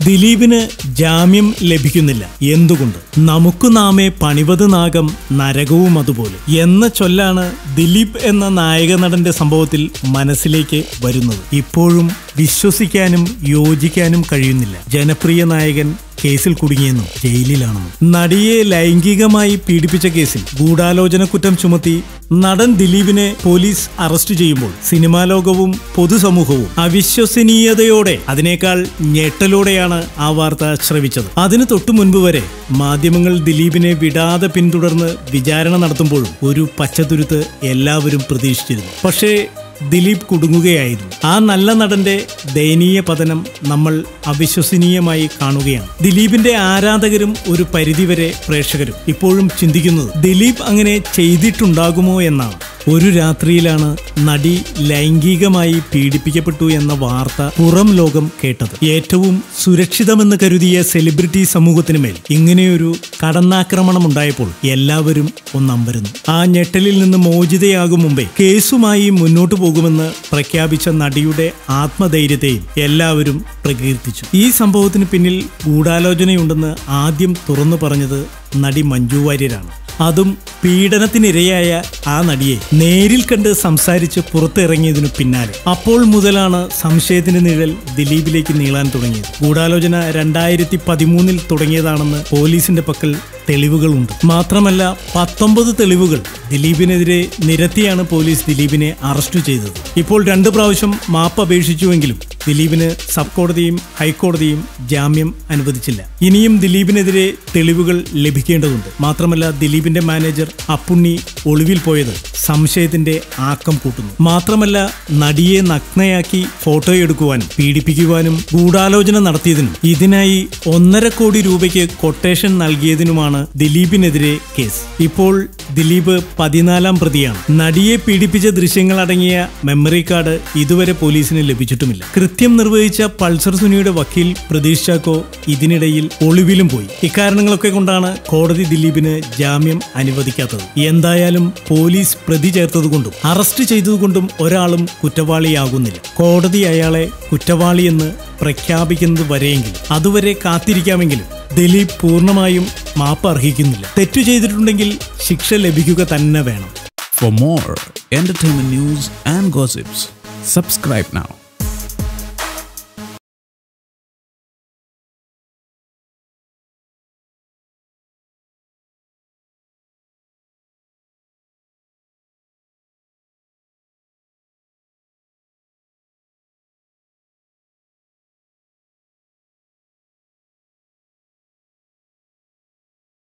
ദിലീപിന് ജാമ്യം ലഭിക്കുന്നില്ല എന്തുകൊണ്ട് നമുക്ക് നാമേ പണിവത് നാഗം നരകവും അതുപോലെ എന്ന ചൊല്ലാണ് ദിലീപ് എന്ന നായക നടന്റെ സംഭവത്തിൽ മനസ്സിലേക്ക് വരുന്നത് ഇപ്പോഴും വിശ്വസിക്കാനും യോജിക്കാനും കഴിയുന്നില്ല ജനപ്രിയ നായകൻ കേസിൽ കുടുങ്ങിയെന്നും ജയിലിലാണെന്നും നടിയെ ലൈംഗികമായി പീഡിപ്പിച്ച കേസിൽ ഗൂഢാലോചന കുറ്റം ചുമത്തി നടൻ ദിലീപിനെ പോലീസ് അറസ്റ്റ് ചെയ്യുമ്പോൾ സിനിമാ ലോകവും പൊതുസമൂഹവും അവിശ്വസനീയതയോടെ അതിനേക്കാൾ ഞെട്ടലോടെയാണ് ആ വാർത്ത ശ്രവിച്ചത് അതിനു തൊട്ടു മുൻപ് വരെ മാധ്യമങ്ങൾ ദിലീപിനെ വിടാതെ പിന്തുടർന്ന് വിചാരണ നടത്തുമ്പോഴും ഒരു പച്ചത്തുരുത്ത് എല്ലാവരും പ്രതീക്ഷിച്ചിരുന്നു പക്ഷേ ദിലീപ് കുടുങ്ങുകയായിരുന്നു ആ നല്ല നടന്റെ ദയനീയ പതനം നമ്മൾ അവിശ്വസനീയമായി കാണുകയാണ് ദിലീപിന്റെ ആരാധകരും ഒരു പരിധിവരെ പ്രേക്ഷകരും ഇപ്പോഴും ചിന്തിക്കുന്നത് ദിലീപ് അങ്ങനെ ചെയ്തിട്ടുണ്ടാകുമോ എന്നാണ് ഒരു രാത്രിയിലാണ് നടി ലൈംഗികമായി പീഡിപ്പിക്കപ്പെട്ടു എന്ന വാർത്ത പുറം ലോകം കേട്ടത് ഏറ്റവും സുരക്ഷിതമെന്ന് കരുതിയ സെലിബ്രിറ്റി സമൂഹത്തിന് മേൽ ഇങ്ങനെയൊരു കടന്നാക്രമണം ഉണ്ടായപ്പോൾ എല്ലാവരും ഒന്നമ്പരുന്നു ആ ഞെട്ടലിൽ നിന്ന് മോചിതയാകും മുമ്പേ കേസുമായി മുന്നോട്ടു പോകുമെന്ന് പ്രഖ്യാപിച്ച നടിയുടെ ആത്മധൈര്യത്തെയും എല്ലാവരും പ്രകീർത്തിച്ചു ഈ സംഭവത്തിന് പിന്നിൽ ഗൂഢാലോചനയുണ്ടെന്ന് ആദ്യം തുറന്നു പറഞ്ഞത് നടി മഞ്ജു വാര്യരാണ് അതും പീഡനത്തിനിരയായ ആ നടിയെ നേരിൽ കണ്ട് സംസാരിച്ച് പുറത്തിറങ്ങിയതിനു പിന്നാലെ അപ്പോൾ മുതലാണ് സംശയത്തിന്റെ നിഴൽ ദിലീപിലേക്ക് നീളാൻ തുടങ്ങിയത് ഗൂഢാലോചന രണ്ടായിരത്തി പതിമൂന്നിൽ തുടങ്ങിയതാണെന്ന് പോലീസിന്റെ പക്കൽ തെളിവുകളുണ്ട് മാത്രമല്ല പത്തൊമ്പത് തെളിവുകൾ ദിലീപിനെതിരെ നിരത്തിയാണ് പോലീസ് ദിലീപിനെ അറസ്റ്റ് ചെയ്തത് ഇപ്പോൾ രണ്ടു പ്രാവശ്യം മാപ്പ് അപേക്ഷിച്ചുവെങ്കിലും ദിലീപിന് സബ് കോടതിയും ഹൈക്കോടതിയും ജാമ്യം അനുവദിച്ചില്ല ഇനിയും ദിലീപിനെതിരെ തെളിവുകൾ ലഭിക്കേണ്ടതുണ്ട് മാത്രമല്ല ദിലീപിന്റെ മാനേജർ അപ്പുണ്ണി ഒളിവിൽ പോയത് സംശയത്തിന്റെ ആക്കം കൂട്ടുന്നു മാത്രമല്ല നടിയെ നഗ്നയാക്കി ഫോട്ടോ എടുക്കുവാനും പീഡിപ്പിക്കുവാനും ഗൂഢാലോചന നടത്തിയതിനും ഇതിനായി ഒന്നര കോടി രൂപയ്ക്ക് കൊട്ടേഷൻ നൽകിയതിനുമാണ് ദിലീപിനെതിരെ കേസ് ഇപ്പോൾ ദിലീപ് പതിനാലാം പ്രതിയാണ് നടിയെ പീഡിപ്പിച്ച ദൃശ്യങ്ങൾ അടങ്ങിയ മെമ്മറി കാർഡ് ഇതുവരെ പോലീസിന് ലഭിച്ചിട്ടുമില്ല കൃത്യം നിർവഹിച്ച പൾസർ സുനിയുടെ വക്കീൽ പ്രതീഷ് ചാക്കോ ഇതിനിടയിൽ ഒളിവിലും പോയി ഇക്കാരണങ്ങളൊക്കെ കൊണ്ടാണ് കോടതി ദിലീപിന് ജാമ്യം അനുവദിക്കാത്തത് എന്തായാലും പോലീസ് പ്രതി ചേർത്തതുകൊണ്ടും അറസ്റ്റ് ചെയ്തതുകൊണ്ടും ഒരാളും കുറ്റവാളിയാകുന്നില്ല കോടതി അയാളെ കുറ്റവാളിയെന്ന് പ്രഖ്യാപിക്കുന്നത് വരെയെങ്കിലും അതുവരെ കാത്തിരിക്കാമെങ്കിലും ദിലീപ് പൂർണ്ണമായും മാപ്പ് അർഹിക്കുന്നില്ല തെറ്റു ചെയ്തിട്ടുണ്ടെങ്കിൽ ശിക്ഷ ലഭിക്കുക തന്നെ വേണം For more entertainment news and gossips, subscribe now